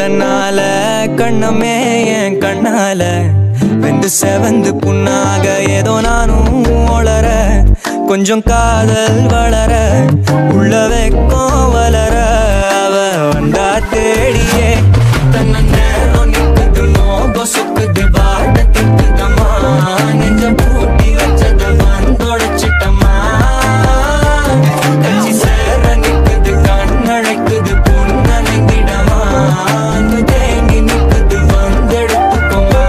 தன்னால கண்ணமே என் கண்ணால வெந்து செவந்து புண்ணாக ஏதோ நானும் ஒளர கொஞ்சம் காதல் வளர உள்ள வெக்கம் வளர அவ வந்தா தேடியே தன்ன நேரம் நிக்குது மோகம் சுக்குது வாட திக்குதம்மா நெஞ்ச பூட்டி வச்சத வந்தொடைச்சிட்டம்மா கட்சி சேர நிக்குது கண்ணழைக்குது புன்னணைந்திடமா அங்கு தேங்கி நிக்குது வந்தெடுத்துக்கோமா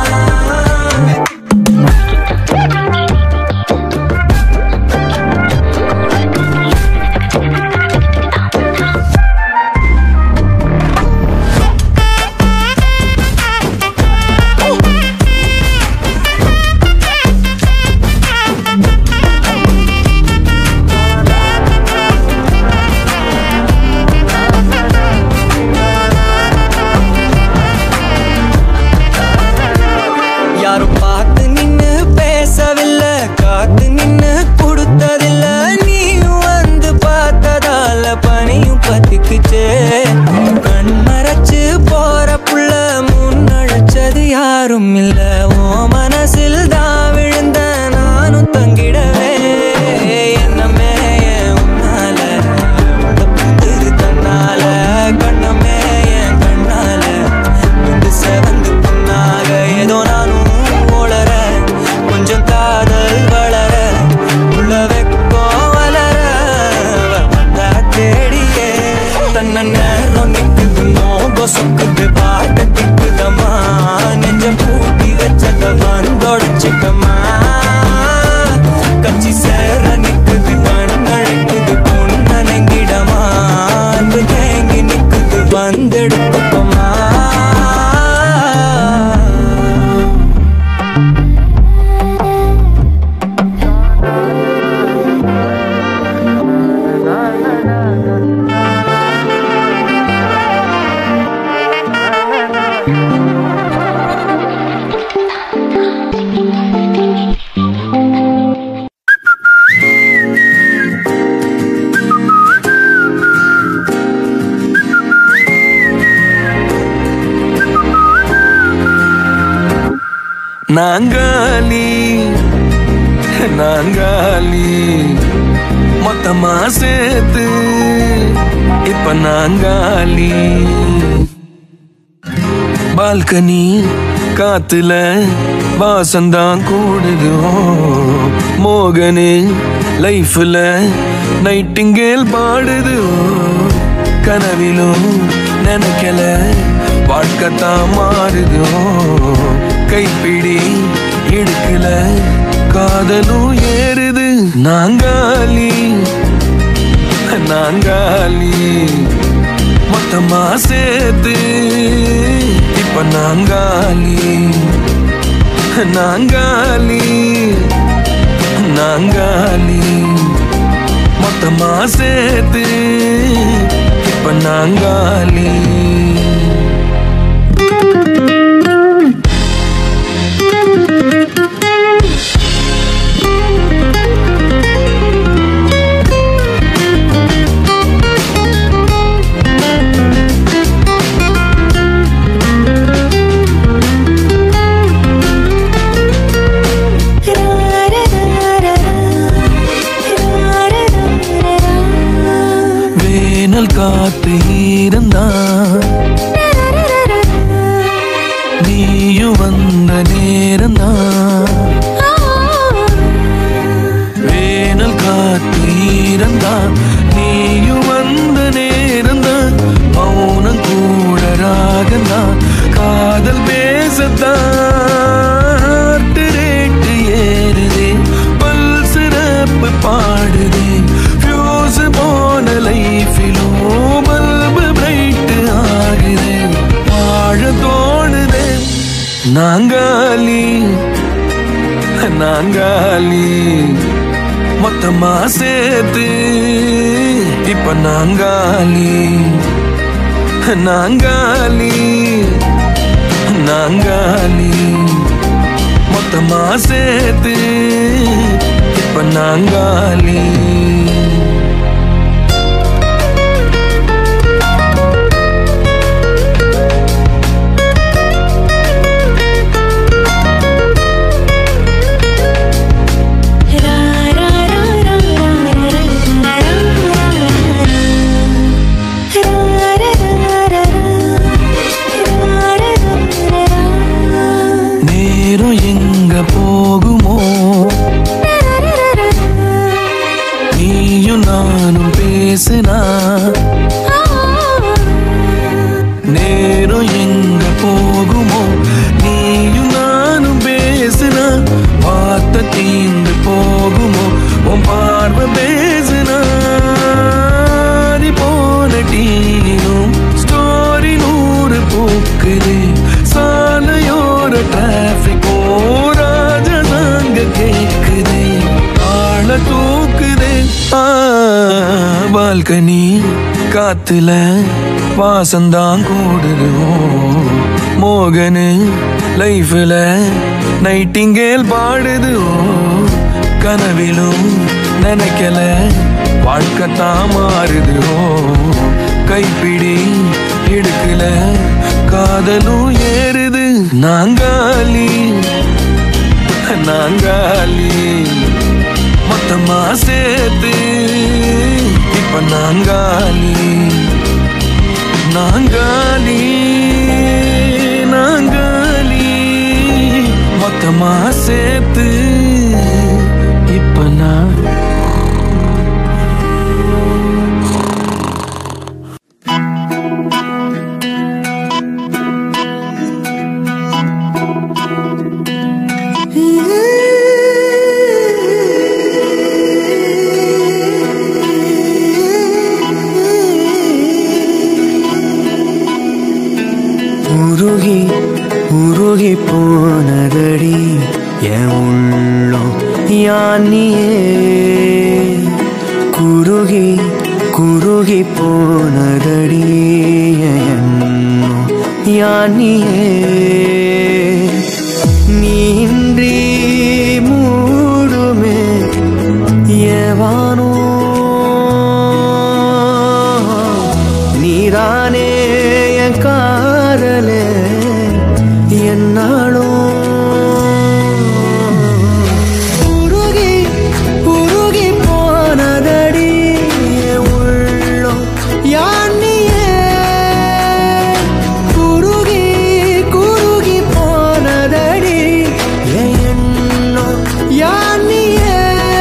யாரும் பார்த்து நின்னு பேசவில்லை காத்து நின்னு கொடுத்ததில்ல நீயும் வந்து பார்த்ததால பனியும் பத்திக்குச்சே கண் மறைச்சு போற புள்ள முன்னழைச்சது யாரும் இல்ல ஓ மனசில் தான் விழுந்த நானும் தங்கிடவே என்னமே என் உன்னால புத்துது தன்னால கண்ணமே என் கண்ணால வந்து செவந்து புண்ணாக ஏதோ நானும் உளர கொஞ்சம் காதல் வளர உள்ள வெக்கம் வளர வந்தா தேடியே தன்ன நேரம் நிக்குது மோகம் சொக்குது பாட்ட திக்குதம்மா நெஞ்ச பூட்டி வச்சத வந்தொடைச்சிட்டம்மா கட்சி சேர நிக்குது கண்ணழைக்குது பொண்ணனங்கிடமா அன்பு தேங்கி நிக்குது வந்தெடுத்துக்கோமா நாங்காலி நாங்காலி மொத்தமா சேர்த்து இப்ப நாங்காலி பால்கனி காத்துல வாசந்தான் கூடுது ஓ, மோகனு லைஃப்ல நைட்டிங்கேல் பாடுது ஓ, கனவிலும் நினைக்கல வாழ்க்கைத்தான் மாறுது ஓ, கைப்பிடி இடுக்கல காதலும் ஏறுது நாங்காலி நாங்காலி மொத்தமா சேர்த்து இப்ப நாங்காலி நாங்காலி நாங்காலி மொத்தமா சேர்த்து இப்ப நாங்காலி வேனல் காத்து இருந்தா நீயும் வந்த நேரம்தான் வேனல் காத்து இருந்தா நீயும் வந்த நேரம்தான் மௌனம் கூட ராகந்தான் காதல் பேசத்தான் heart rate ஏறுதே பல் சிறப்பு பாடுதே ஃபியூஸ் போன லைஃபிலும் பல்பு பிரைட் ஆகுதே வாழ தோணுதே நாங்காலி நாங்காலி மொத்தமா சேர்த்து இப்ப நாங்காலி நாங்காலி நாங்காலி மொத்தமா சேர்த்து இப்ப நாங்காலி போகுமோ உன் பார்வை பேசுனா நீ போன டீனும் ஸ்டோரி நூறு பூக்குது சாலையோர டிராபிக் ராஜதாங்க கேக்குது ஆள தூக்குது பால்கனி காத்துல வாசந்தான் கூடுது ஓ, மோகனு லைஃப்ல நைட்டிங்கேல் பாடுது ஓ கனவிலும் நினைக்கல வாழ்க்கை தான் மாறுது ஓ கைப்பிடி எடுக்கல காதலும் ஏறுது நாங்காலி நாங்காலி மொத்தமா சேர்த்து இப்ப நாங்காலி நாங்காலி நாங்காலி மொத்தமா சேர்த்து இப்ப நான் உருகி உருகி போனதடி என் உள்ளம் யானியே குருகி குருகி போனதடி என் எண்ணம் யானியே நீன்றி மூடுமே ஏவானோ நீதானே என் காதலே என்னாலும் உருகி உருகி போனதடி என் உள்ளம் யானியே குருகி குருகி போனதடி என் எண்ணம் யானியே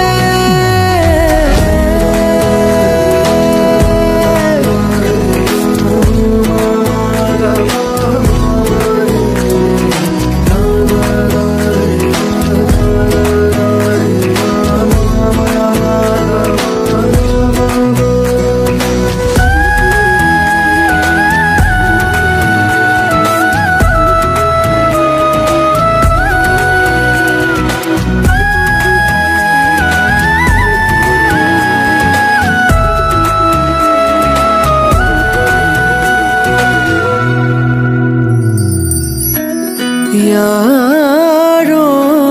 யாரோ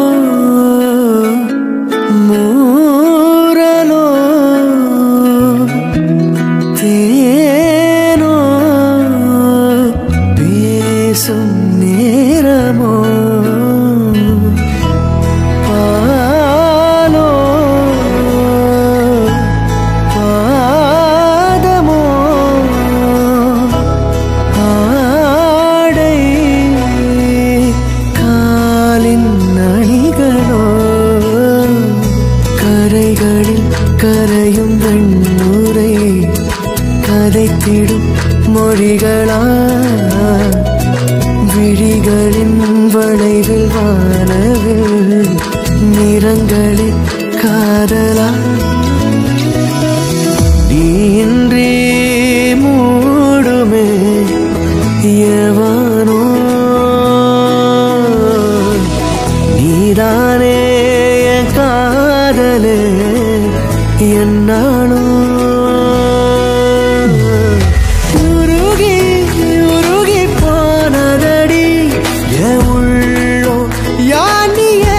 மூரலோ தேனோ பேசும் நேரமோ பாலோ பாதமோ ஆடை காலின் அணிகளோ கரைகளில் கரையும் வெண்ணுரை கதைத்திடும் மொழிகளா விழிகளின் வளைவில் வானவில் நிறங்களில் காதலா நீன்றி மூடுமே எவனோ நீதானே என் காதலே என்னாலும் உருகி உருகி போனதடி என் உள்ளோ யானியே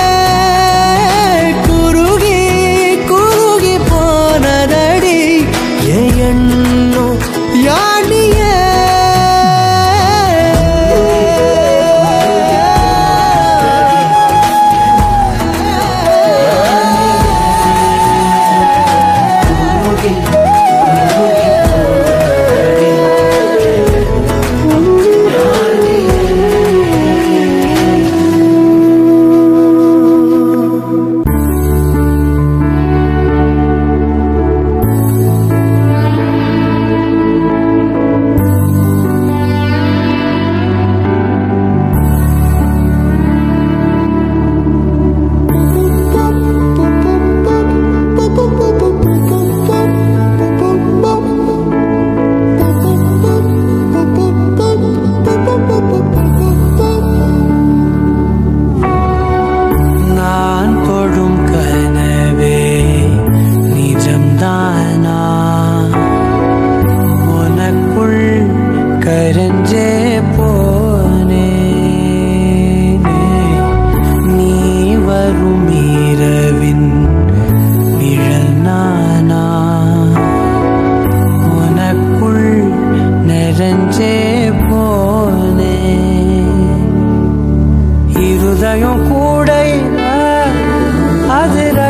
குருகி குருகி போனதடி என் எண்ணோ யானியே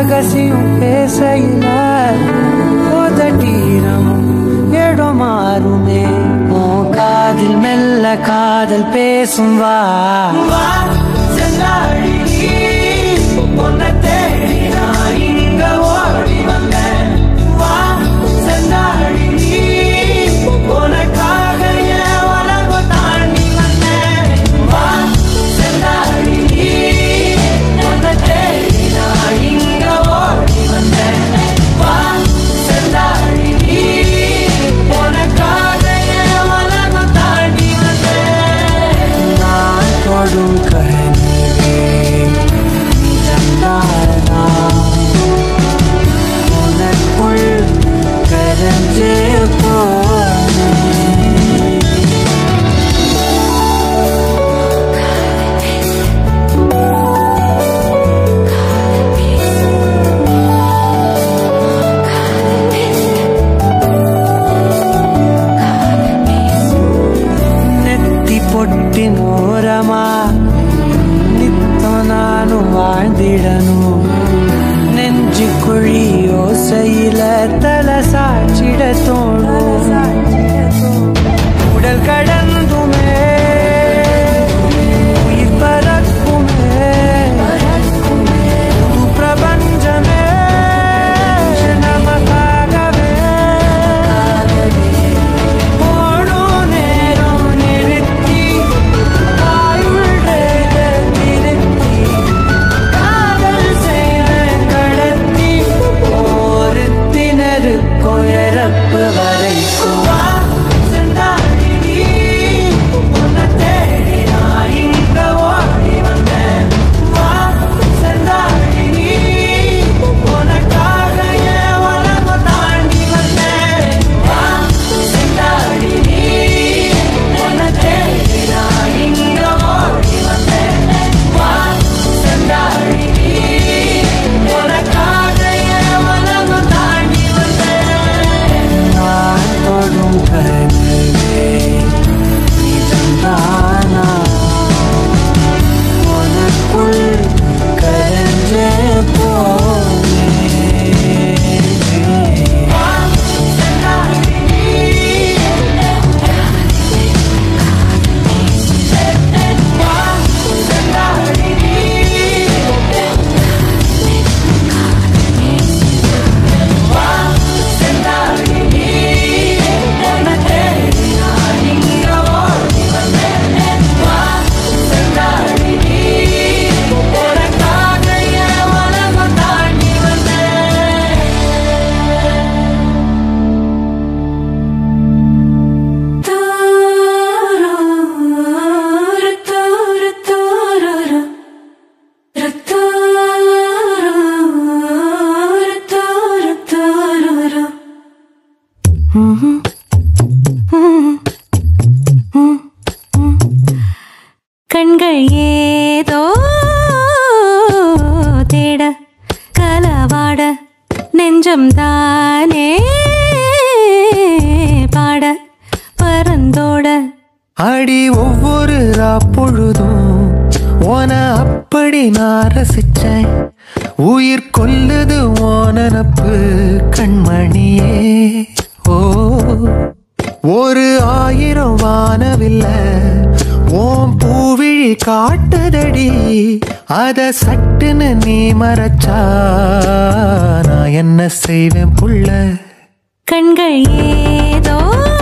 ரகசியம் பேசையில ஓதட்டீரமும் இடம் மாறுமே ஓ காதில் மெல்ல காதல் பேசும் வா வா செல்லாழி உன்னை தேடி நான் இங்க ஓடி வந்தேன் வா செல்லாழி உனக்காக என் உலகம் தாண்டி வந்தேன் வா செல்லாழி உன்னை தேடி நான் இங்க ஓடி வந்தேன் வா செல்லாழி உனக்காக என் உலகம் தாண்டி வந்தேன் நான் தொடும் கரணிலே நிஜந்தானா உனக்குள் கரஞ்சே போனேன் ನೆತ್ತಿ ಪೊಟ್ಟಿನ ಓರಮ ನಿತ್ತ ನಾನು வாழ்ந்திடನು நெஞ்சு குழி யோசையில தல சாச்சிட தோணும் உடல் கடந்துமே உயிர் பறக்குமே புது பிரபஞ்சமே நமக்காகவே போடும் நேரம் நிறுத்தி ஆயுள் ரேகை நிறுத்தி காதல் செய்வேன் கடத்தி ஒருத்தினருக்கும் இறப்பு வரைக்கும் வா, செந்தாழி நீ, உன்னை தேடி நான் இங்க ஓடி வந்தேன். வா, செந்தாழி நீ, உனக்காக என் உலகம் தாண்டி வந்தேன். வா, செந்தாழி நீ, உன்னை தேடி நான் இங்க ஓடி வந்தேன். வா, செந்தாழி நீ, உனக்காக என் உலகம் தாண்டி வந்தேன். நான் தொடும் கரங்களே, நிஜம்தானா? உனக்குள் கரைஞ்சே போனேன். வா, செந்தாழி நீ, வா, செந்தாழி நீ, வா, செந்தாழி நீ, உன்னை தேடி நான் இங்க ஓடி வந்தேன். வா, செந்தாழி நீ, உனக்காக என் உலகம் தாண்டி வந்தேன். கண்கள் ஏதோ தேட கலவாட நெஞ்சம் தானே பாட பரந்தோட அடி ஒவ்வொரு பொழுதும் ஓன அப்படி நான் ரசிச்சேன் உயிர் கொல்லுது ஓனனப்பு கண்மணியே ஓ ஒரு ஆயிரம் வானவில்ல ஓம் பூவிழி காட்டுதடி அத சட்டுன்னு நீ மறைச்சா நான் என்ன செய்வேன் புள்ள கண்கள் ஏதோ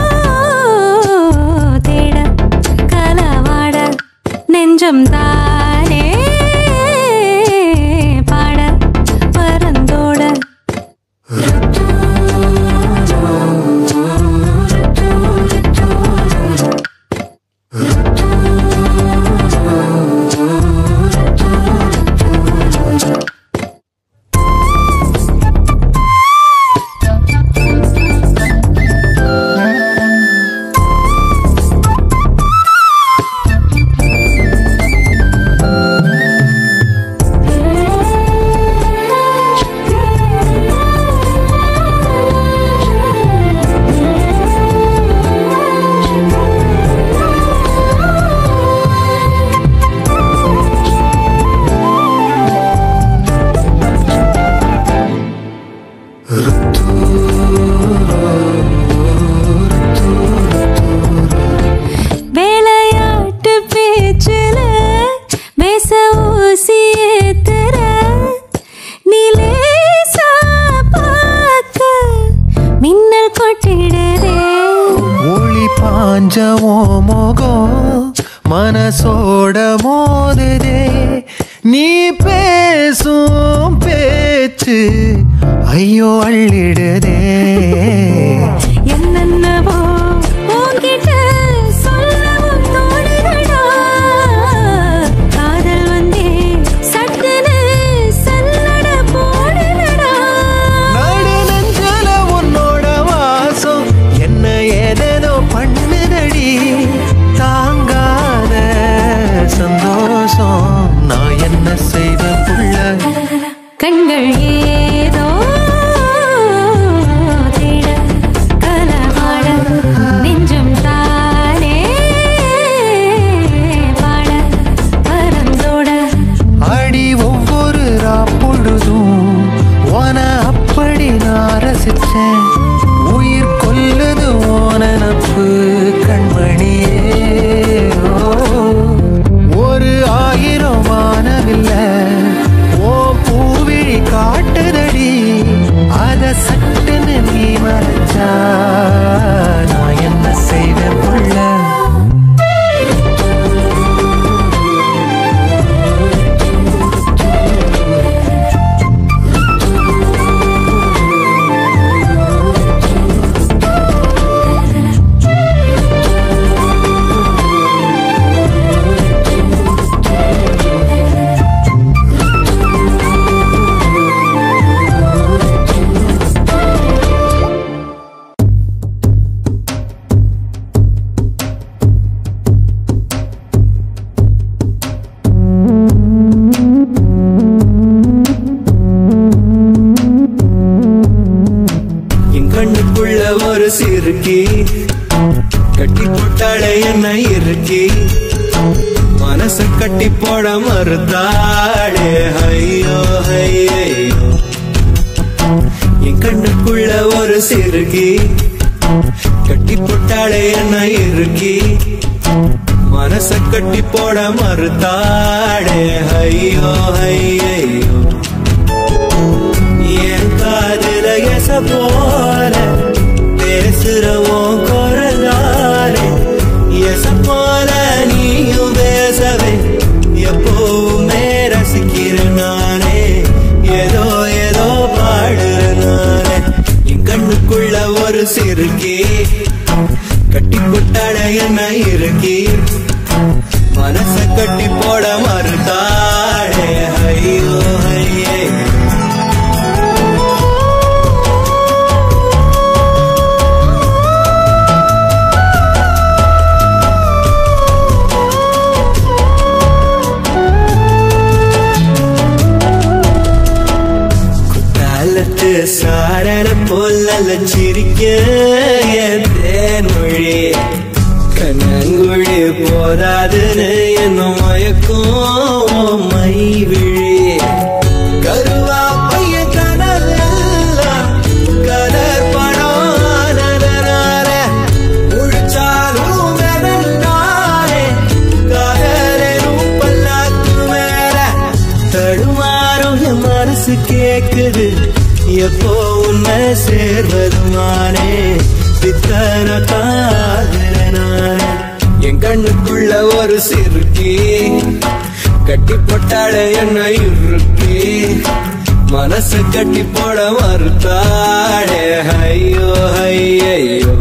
தேட கலவாட நெஞ்சம் தானே பாட பரந்தோட ஆ சாஞ்சவோ முகம் மனசோட மோதுதே நீ பேசும் பேச்சு ஐயோ அள்ளிடுதே என்னென்னவோ உன்கிட்ட சொல்லவும் தோணுதடா. காதல் வந்தே சட்டுன்னு சல்லட போடுதடா. நடு நெஞ்சல உன்னோட வாசம் என்ன ஏதேதோ பண்ணுதடி தாங்காத சந்தோஷம் நான் என்ன செய்த புள்ள கண்கள் ஏதோ தேட கலவாட நெஞ்சம் தானே பாட பரந்தோட அடி ஒவ்வொரு பொழுதும் ஓன அப்படி நான் ரசிச்சேன் உயிர் கொல்லுது ஓனப்பு கண்மணியே ஓ, ஒரு ஆயிரம் வானவில்ல ஓ பூவிழி காட்டுதடி அத சட்டுன்னு நீ மறைச்சா நான் என்ன செய்வேன் புள்ள என் கண்ணுக்குள்ள ஒரு சிறுக்கி கட்டி போட்டாளே என்ன இருக்கி மனச கட்டி போட மறுத்தாளே ஐயோ ஐயோ என் கண்ணுக்குள்ள ஒரு சிறுகி கட்டி போட்டாளே என்ன இருக்கி மனச கட்டி போட மறுத்தாளே ஐயோ ஐயோ என் காதுல எச போல பேசுறவோம் குரலாலே எச போல நீயும் பேசவே எப்பவுமே ரசிக்கிற நானே ஏதோ ஏதோ பாடுற நானே என் கண்ணுக்குள்ள ஒரு சிறுக்கி கட்டி போட்டாட என்ன இருக்கி மனச கட்டி போட மறுத்தாளே ஐயோ ஐயே காலத்து சாரண போல சிரிக்க என் தேன்மொழி கண்ணங்குழி போதாதுன்னு என்ன மயக்கும் மை விழி கருவா பைய கனவெல்லாம் கலர் படம் முழிச்சாலும் வெதந்தானே காதலும் பல்லாக்கு மேல தடுமாறும் என் மனசு கேக்குது எப்போ உன்னை சேர்வதுமானே பித்தன தாகுற நானே என் கண்ணுக்குள்ள ஒரு சிறுக்கி கட்டி போட்டாட என்ன இருக்கு மனசு கட்டி போட மறுத்தாடே ஐயோ ஐயோ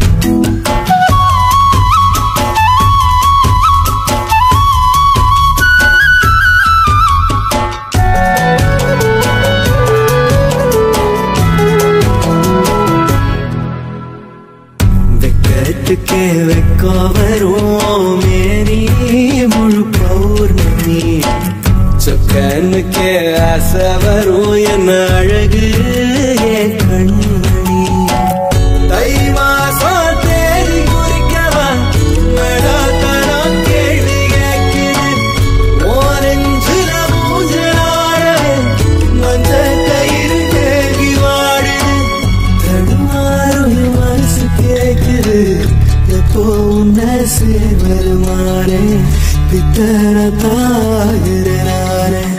வெக்கத்துக்கே வெக்கோ வரும் மேரி முழு பௌர்ணமி சொக்கனுக்கே ஆசை வரும் என்ன அழகு என் கண்மணி தை மாசம் தேதி குறிக்கவா நடாத்தனம் கேள்வி கேட்குது ஓரஞ்சுல மூஞ்சலாடவே மஞ்ச கயிறு தேங்கி வாடுது தடுமாறும் என் மனசு கேக்குது எப்போ உன்னை சேர்வருமானே பித்தன தாகிறனானே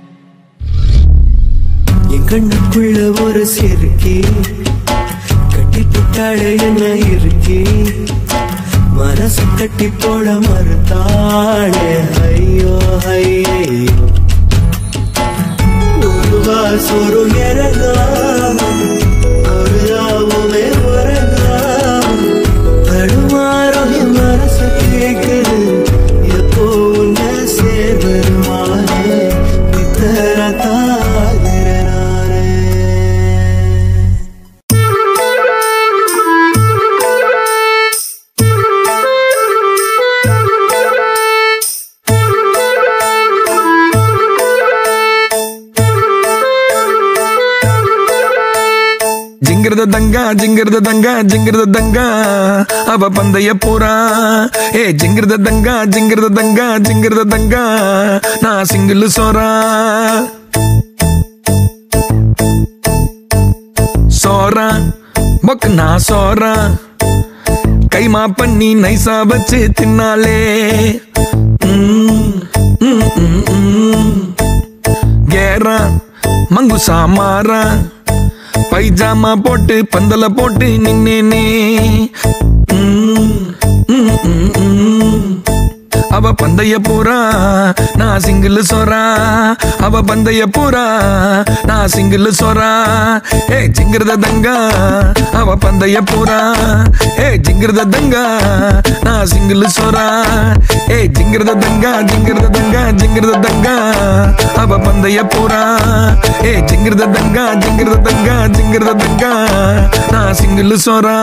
என் கண்ணுக்குள்ள ஒரு சிறுக்கி கட்டி கட்டி புட்டாளே என்ன இருக்கி மனசு கட்டி போட மறுத்தாளே ஐயோ ஐயோ உருவா சொரு இறங்காம ஒரு ராவுமே உறங்காம தடுமாறும் என் மனசு கேக்குது எப்போ உன்னை சேர்வருமானே இத்தர தாகிறனாரே ஜிங்கிரத தங்கா ஜிங்கிரத தங்கா ஜிங்கிரத தங்கா அவ பந்தய போறா ஏ ஜிங்கிரத தங்கா ஜிங்கிரத தங்கா ஜிங்கிரத தங்கா நான் சிங்கிள் சோறா சோறா மொக்கு நான் சோறா கைமா பண்ணி நைசா வச்சு தின்னாலே ம், ம், ம், ம். கேரா மங்குசா மாறா பைஜாமா போட்டு பந்தல போட்டு நின்னேனே ம், ம், ம், ம். அவ பந்தய போறா நான் சிங்கிள் சொரா அவ பந்தய போறா நான் சிங்கிள் சொரா ஏ ஜிங்கிரத தங்கா அவ பந்தய போறா ஏ ஜிங்கிரத தங்கா நான் சிங்கிள் சொரா ஏ ஜிங்கிரத தங்கா ஜிங்கிரத தங்கா ஜிங்கிரத தங்கா அவ பந்தய போறா ஏ ஜிங்கிரத தங்கா ஜிங்கிரத தங்கா ஜிங்கிரத தங்கா நான் சிங்கிள் சொரா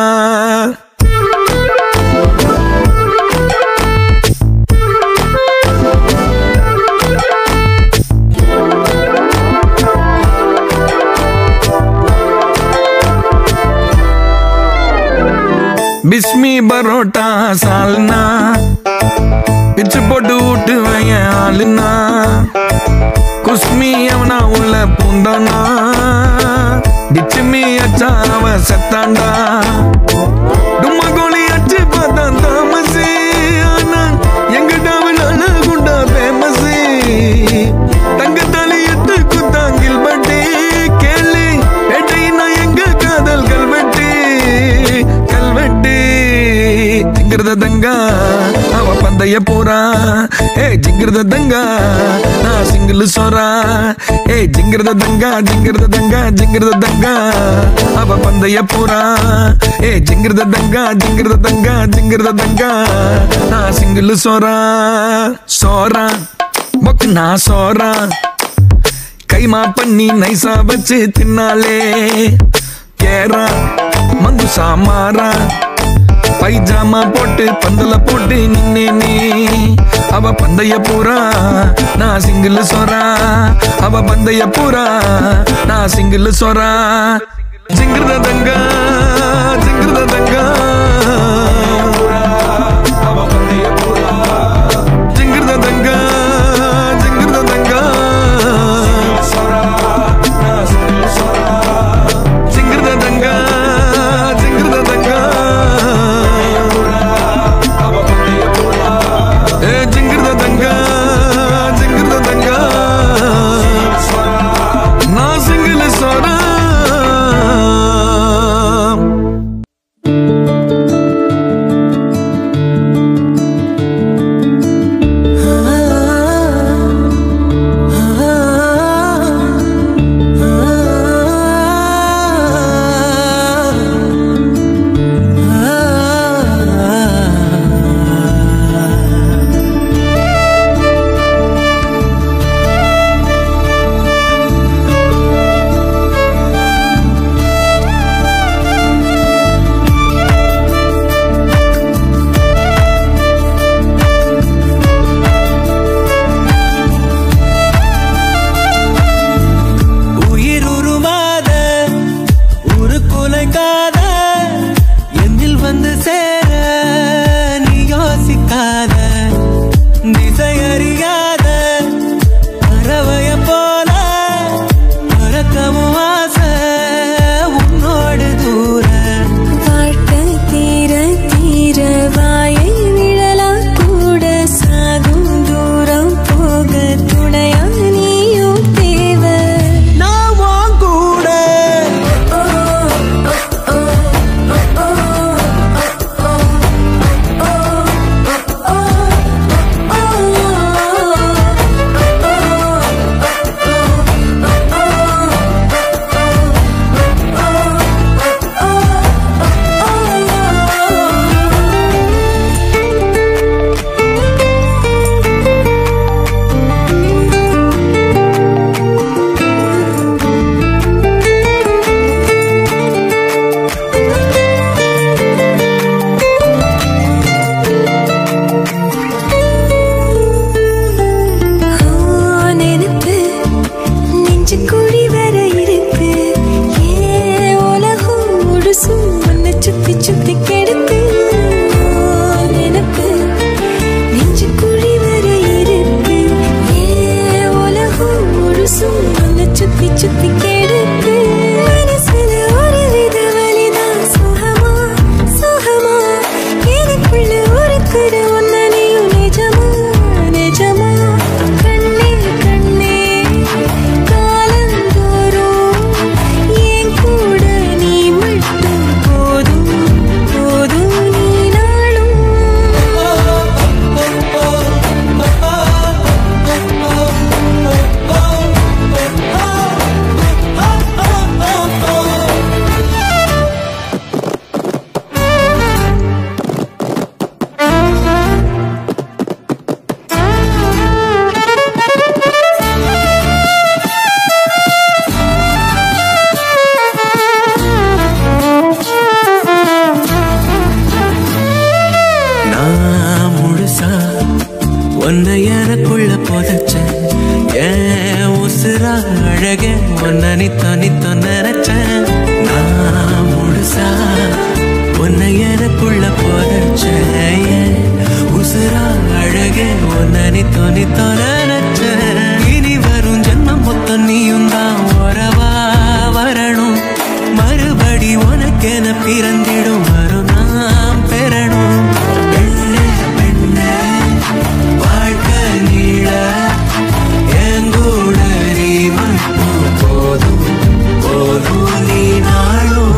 பிஸ்மி பரோட்டா சால்னா பிச்சு போட்டு விட்டு வைய ஆளுனா குஸ்மி அவனா உள்ள பூந்தானா டிச்சுமி அச்சா அவன் செத்தாண்டா டும்மா கோழி அச்சு பார்த்தா தாமசி ஆனா எங்க டாவில் குண்டா ஃபேமஸி தங்க தாலி எட்டு குத்தாங்கில் பட்டி கேளு ஏட்டையினா எங்க காதல் கல்வெட்டு கல்வெட்டு ஜிங்கிரத தங்கா அவ பந்தய போறா ஏ ஜிங்கிரத தங்கா நான் சிங்கிள் சோறா ஏ ஜிங்கிரத தங்கா ஜிங்கிரத தங்கா ஜிங்கிரத தங்கா அவ பந்தய போறா ஏ ஜிங்கிரத தங்கா ஜிங்கிரத தங்கா ஜிங்கிரத தங்கா நான் சிங்கிள் சோறா சோறா மொக்கு நான் சோறா கைமா பண்ணி நைசா வச்சு தின்னாலே கேரா மங்கு சாமாரா பைஜாமா போட்டு பந்தல போட்டு நின்னேனே அவ பந்தய பூரா நான் சிங்கிள் சொரா அவ பந்தய பூரா நான் சிங்கிள் சொரா ஜிங்கிருத தங்கா ஜிங்கிருத தங்கா அவ பந்தய பூரா ஜிங்கிருத தங்கா ஜிங்கிருத தங்கா ஜிங்கிருத தங்கா ஜிங்கிருத தங்கா ஏ ஜிங்கிருத தங்கா ஜிங்கிருத தங்கா நான் சிங்கிள் சொரா நித்தோ நித்தோ நினைச்சேன் நான் முழுசா உன்னை எனக்குள்ள புதைச்சேன் உசுரா அழகே உன்னை நித்தோ நித்தோ நினைச்சேன் இனி வரும் ஜென்மம் மொத்தம் நீயும் தான் உறவா வரணும் மறுபடி உனக்கென பிறந்திடும் வரும் நாம் பெறணும் பெண்ணே பெண்ணே வாழ்க்கை நீள எங்கூட நீ மட்டும் போதும் போதும் நீ நாளும்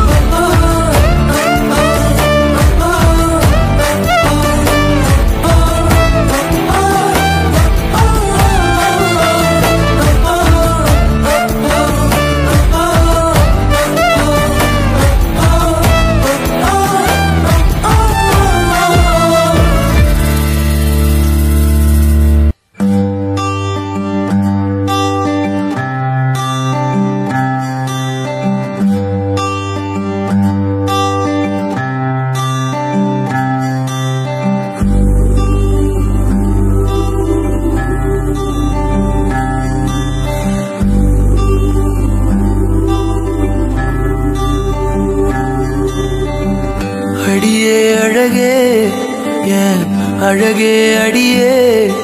அடியே அழகே ஏன் அழகே அடியே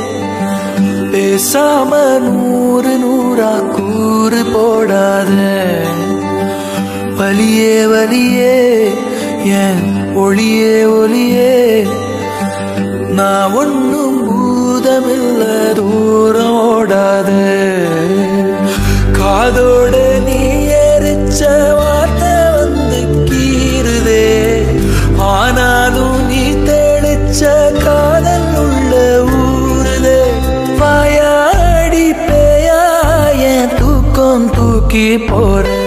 பேசாம நூறு நூறா கூறு போடாத வலியே வலியே ஏன் ஒளியே ஒளியே நான் ஒன்னும் பூதமில்ல தூரம் ஓடாத காதோட நீ எரிச்ச வார்த்தை வந்து கீறுதே ஆனாலும் நீ தெளிச்ச காதல் உள்ள ஊறுதே வாயாடி பேயா என் தூக்கம் தூக்கி போறேன்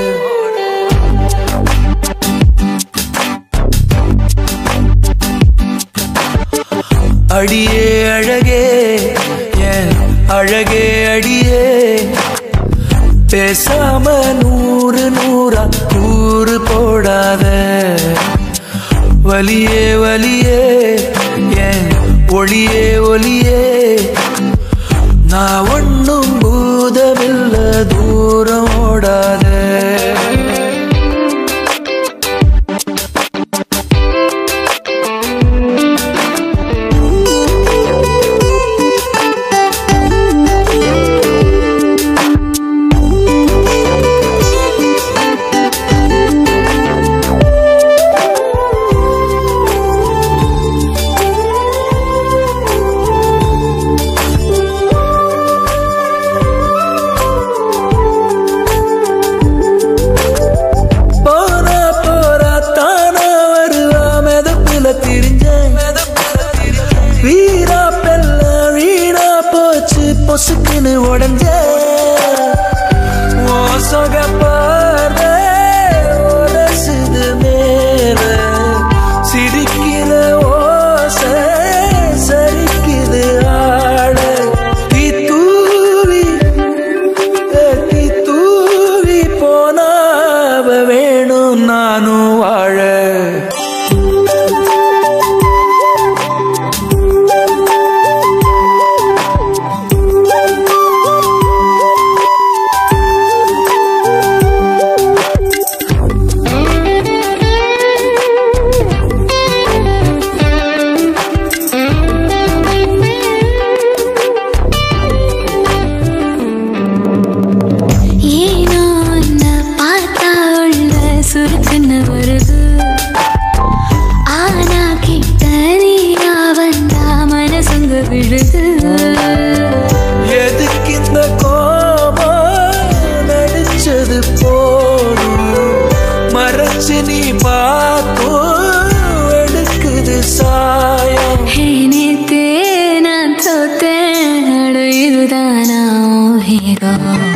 அடியே அழகே ஏன் அழகே அடியே பேசாம நூறு நூறா கூறு போடாத வலியே வலியே ஏன் ஒளியே ஒளியே நான் ஒன்னும் பூதமில்ல தூரம் ஓடாத போனா போறா தானா வருவா மெதப்புல திரிஞ்சேன் வீரா பெல்ல வீணா போச்சு பொசுக்குன்னு உடஞ்ச ஓ சொக பார்வை உரசுது மேல சிரிக்கிற ஓசை சரிக்குது ஆட தீ தூவி தீ தூவி போனாவ வேணும் நானும் வாழ ஏனோ உன்னை பார்த்தா உள்ள சுருக்குன்னு வருது ஆனா கிட்ட நீயா வந்தா மனசுங்க விழுது எதுக்கு இந்த கோபம் நடிச்சது போதும் மறைச்சு நீ பார்த்தும் எடுக்குது சாயம் ஹே நேத்தே நான் தோத்தேன் அட இதுதானா ஹீரோ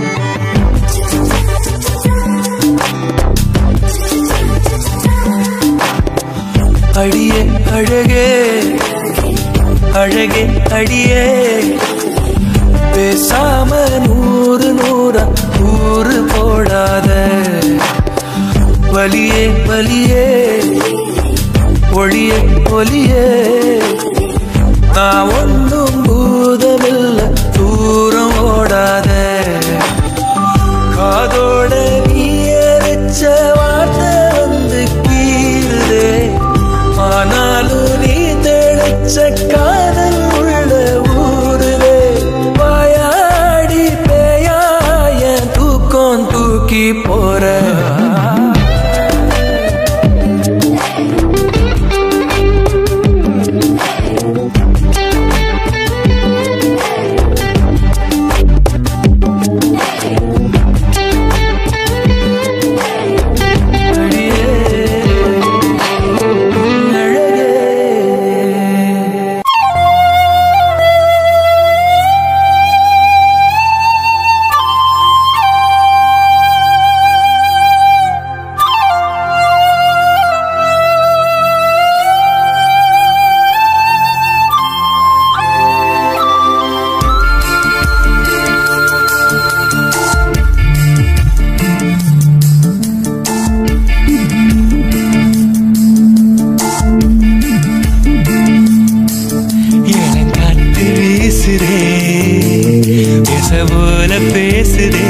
அடியே அழகே அழகே அடியே பேசாம நூறு நூறா கூறு போடாத வலியே வலியே ஒளியே ஒளியே நான் ஒன்றும் பூதமில்ல தூரம் ஓடாத காதோட வச்ச காதல் உள்ள ஊருதே வாயாடி பேயாய தூக்கம் தூக்கி போற இளங்காற்று வீசுதே பேச போல பேசுதே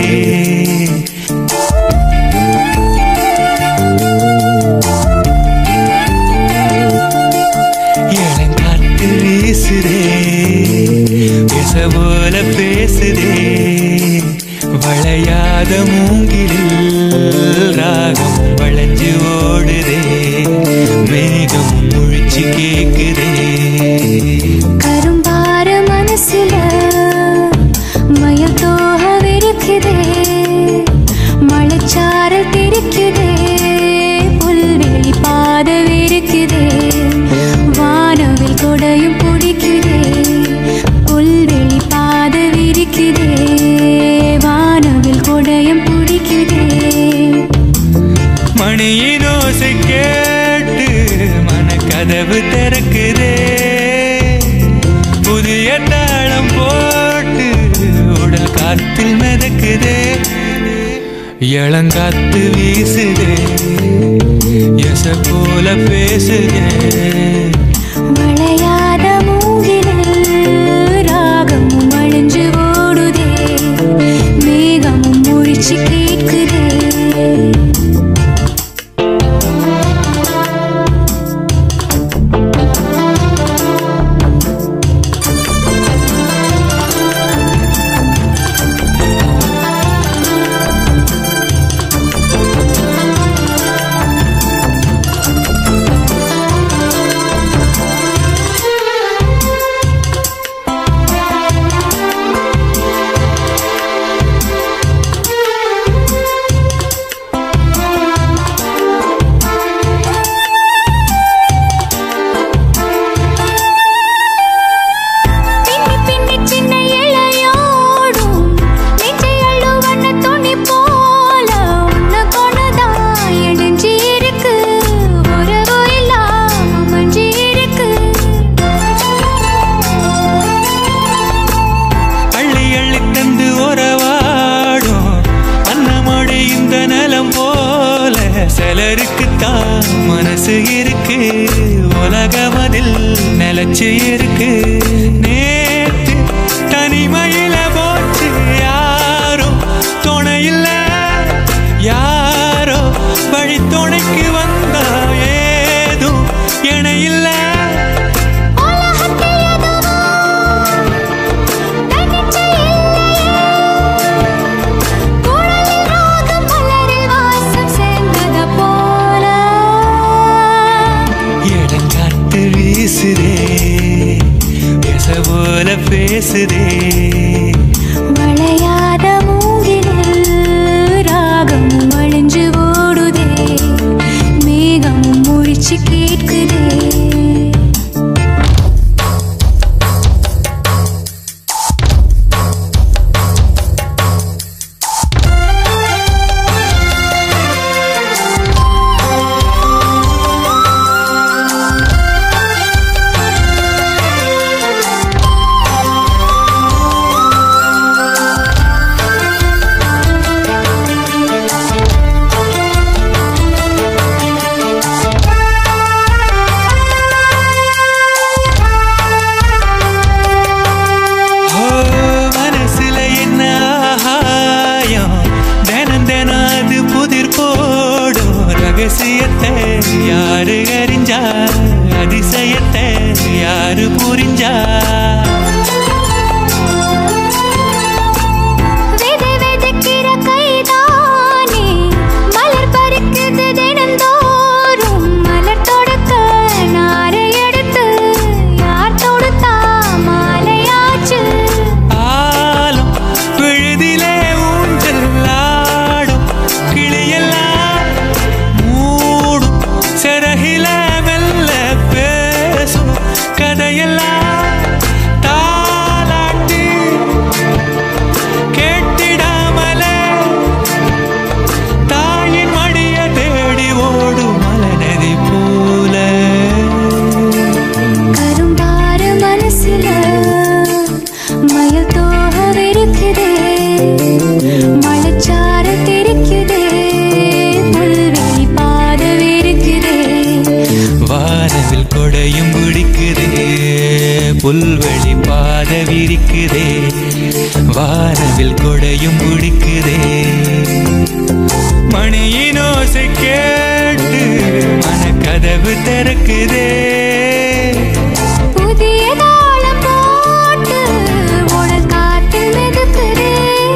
இளங்காற்று வீசுதே பேச போல பேசுதே வளையாத மூங்கிலில் ராகம் வளைஞ்சு ஓடுதே மேகம் முழிச்சு கேக்குதே கரும்பார மனசுல மயில் தோக விரிக்குதே மழைச்சாரல் தெரிக்குதே புல்வெளி பாத விரிக்குதே வானவில் கொடையும் பிடிக்குதே புல்வெளி பாத விரிக்குதே வானவில் கொடையும் பிடிக்குதே மணியின் ஓசை கேட்டு மனக்கதவு திறக்குதே புதிய தாளம் போட்டு உடல் காத்தில் மிதக்குதே இளங்காத்து வீசுதே எச போல பேசுதே வளையாத மூங்கிலில் ராகமும் அழிஞ்சு ஓடுதே மேகமும் முழிச்சு கேட்குதே பின்னி பின்னி சின்ன இழையோடும் நெஞ்சை அள்ளுவன துணி போல உன்னை கொண்டுதான் இடிஞ்சு இருக்கு உறவு இல்லாம மஞ்சி இருக்கு அள்ளி அள்ளி தந்து உறவாடும் அன்னமொழி இந்த நலம் போல சிலருக்குத்தான் மனசு இருக்கு உலகம் அதில் நிலச்சு இருக்கு நேத்து தனிமையில போச்சு யாரோ துணை இல்ல யாரோ வழி துணைக்கு வந்தா ஏதும் இணை இல்ல உலகத்தில் எதுவோ தனிச்சு இல்லையே குழலில் ராகம் மலரில் வாசம் சேர்ந்தது போல இடங்காட்டு வீசுதே பேச போல பேசுதே வளையாத மூங்கிலில் ராகமும் அழிஞ்சு ஓடுதே மேகமும் முழிச்சு கேட்குதே ஆ ரகசியத்தை யாரு அறிஞ்சா அதிசயத்தை யாரு புரிஞ்சா விதை விதைக்கிற கைதானே மலர் பறிக்குது தினந்தோறும் மலர் தொடுக்க நாரை எடுத்து யார் தொடுத்தா மாலையாச்சு ஆலம் விழுதிலே ஊஞ்சல் ஆடும் கிளியெல்லாம் மூடும் சிறகில மெல்ல பேசும் கதையெல்லாம் தாலாட்டி கேட்டிடாமலே தாயின் மடிய தேடி ஓடும் மலநதி போல கரும்பார மனசுல மயில் தோக இருக்குதே மழைச்சார தெரிக்குதே புல்வெளி பாத இருக்குதே வானவில் கொடையும் பிடிக்குதே புல்வெளி பாத விரிக்குதே வானவில் கொடையும் பிடிக்குதே மணியின் ஓசை கேட்டு மனக்கதவு திறக்குதே புதிய தாளம் போட்டு உடல் காத்தில் மிதக்குதே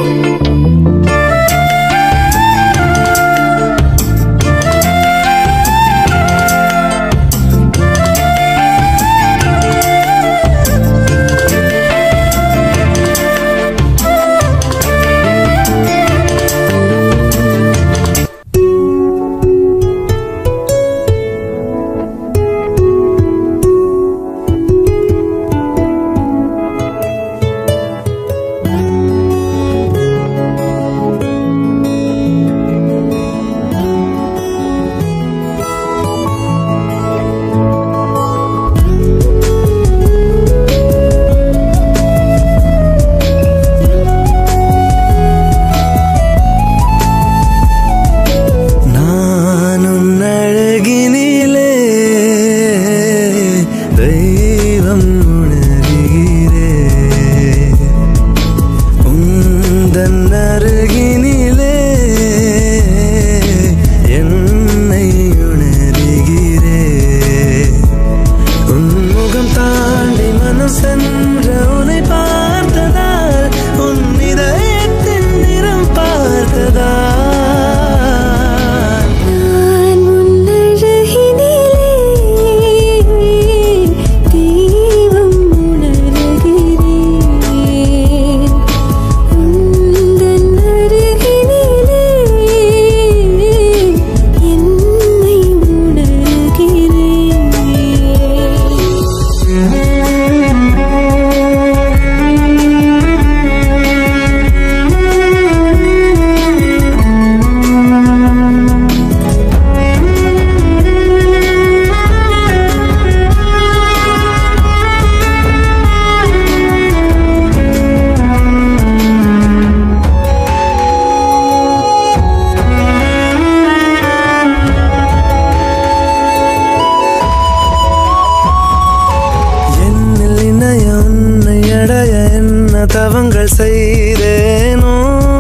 நான் உன் அழகினிலே தெய்வம் உணர்கிறே உந்தன் அருகினிலே என்னை உணர்கிறே உன் முகம் தாண்டி மனம் சென்ற உன்னை பார்த்ததால் உன் இதயத்தின் நிறம் பார்த்ததால் நான் உன்னழகினிலே தெய்வம் உணர்கிறேன் உந்தன் அருகினிலே என்னை உணர்கிறேன் என்னில் இணைய உன்னை அடைய என்ன தவங்கள் செய்தேனோ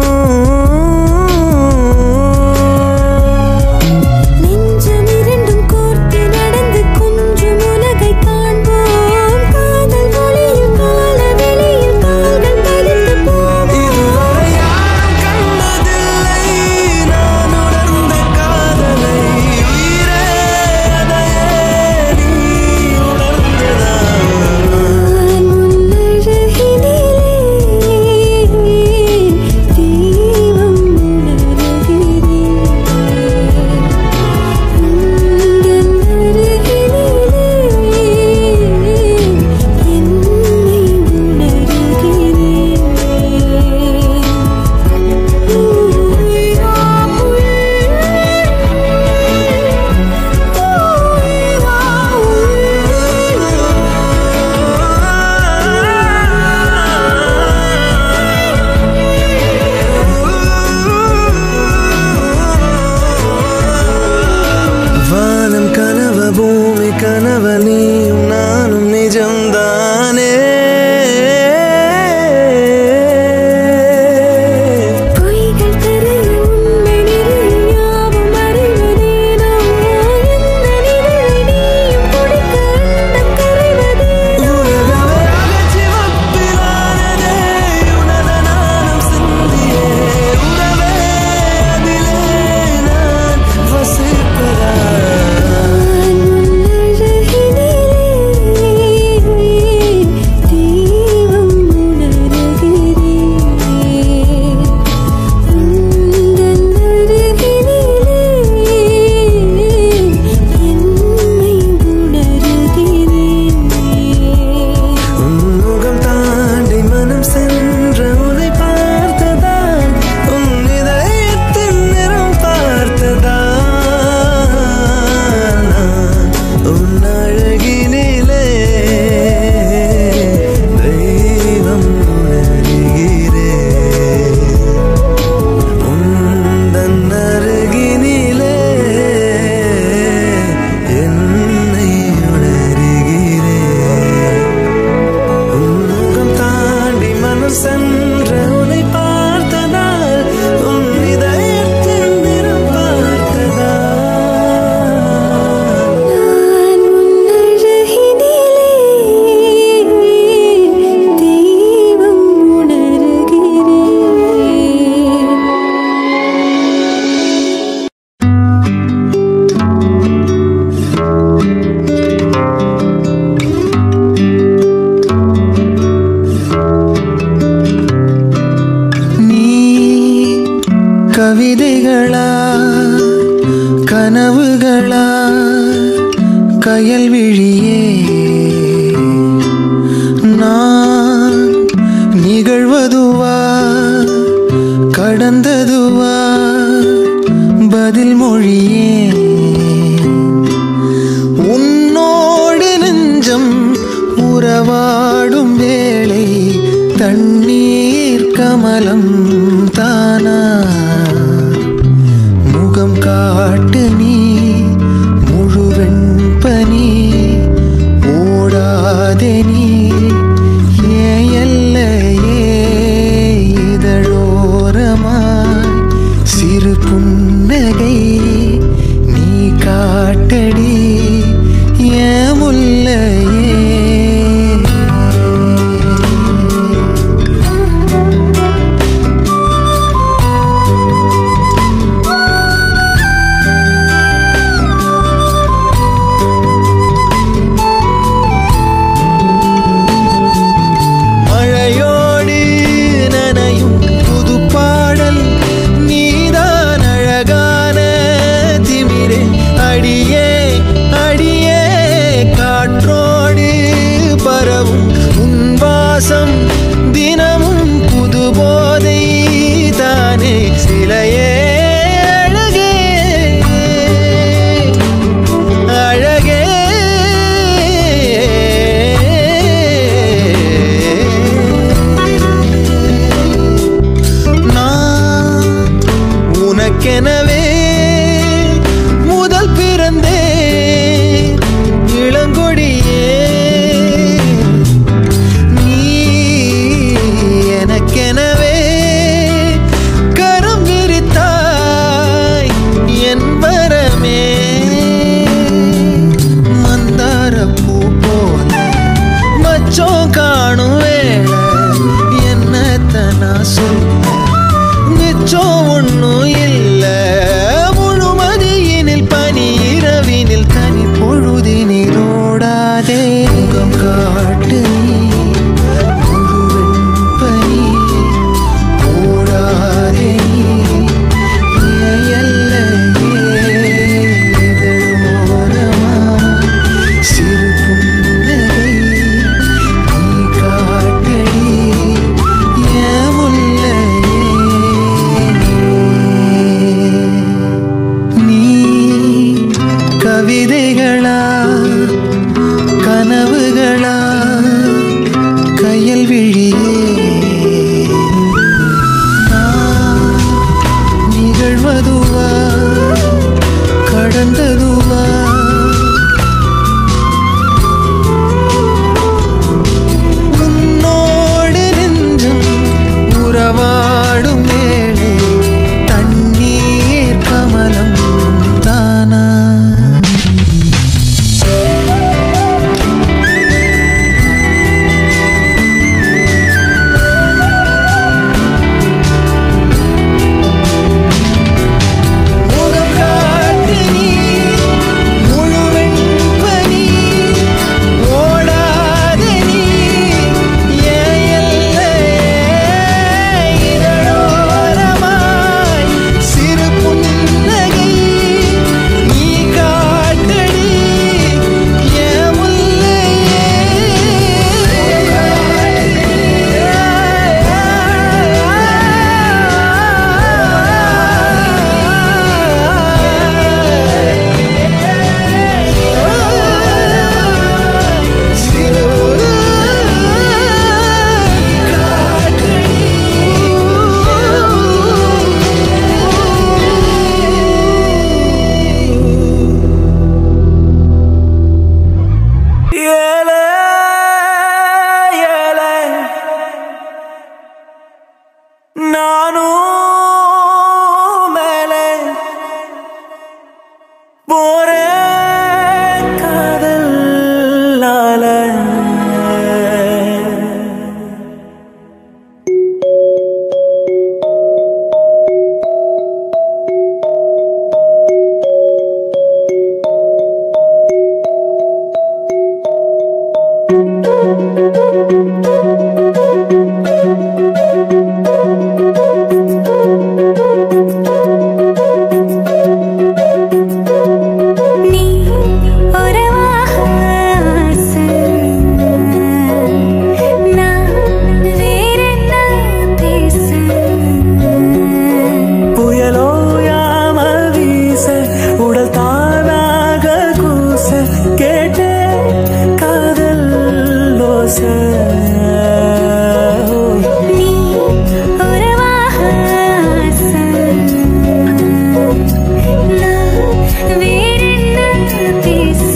நெஞ்சம் இரண்டும் கோர்த்து நடந்து கொஞ்சம் உலகை காண்போம் காதல் மொழியில் கால வெளியில் கால்கள் பதித்து போவோம் இதுவரை யாரும் கண்டதில்லை நான் உணர்ந்த காதலை உயிரே அதையே நீ உணர்ந்ததா நான் உன்னழகினிலே கனவுகளா கயல் விழியே நான் நிகழ்வதுவா கடந்ததுவா பதில் மொழியே உன்னோடு நெஞ்சம் உறவாடும் வேளை தண்ணீர் கமலம் தானா முகம் காட்டு நீ முழுவெண் பனி ஓடாதே நீ ஏன் எல்லையே இதழோரமாய் சிறு புன்னகை நீ காட்டடி ஏன் முல்லையே மழையோடு நனையும் புது பாடல் நீதான் அழகான திமிரே அடியே அடியே காற்றோடு பரவும் உன் வாசம் தினமும் புது போதை தானே சிலையே அழகே அழகே நான் உனக்கெனவே முதல் பிறந்தே இளங்கொடியே நீ எனக்கெனவே கரம் விரித்தாய் என் வரமே மந்தார பூ போல மச்சம் காணும் வேளை என்னத்த நான் சொல்ல மிச்சம் ஒண்ணும் இல்ல முழுமதியினில் பனி இரவி நீ உறவாக ஆசை. நான் வேறென்ன பேச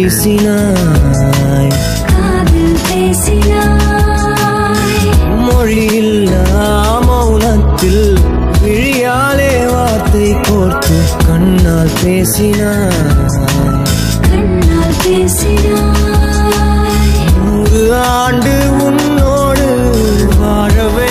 பேசினாய் காதில் பேசினாய் மொழியில்லா மௌனத்தில் விழியாலே வார்த்தை கோர்த்து கண்ணால் பேசினாய் கண்ணால் பேசினாய் நூறு ஆண்டு உன்னோடு வாழவே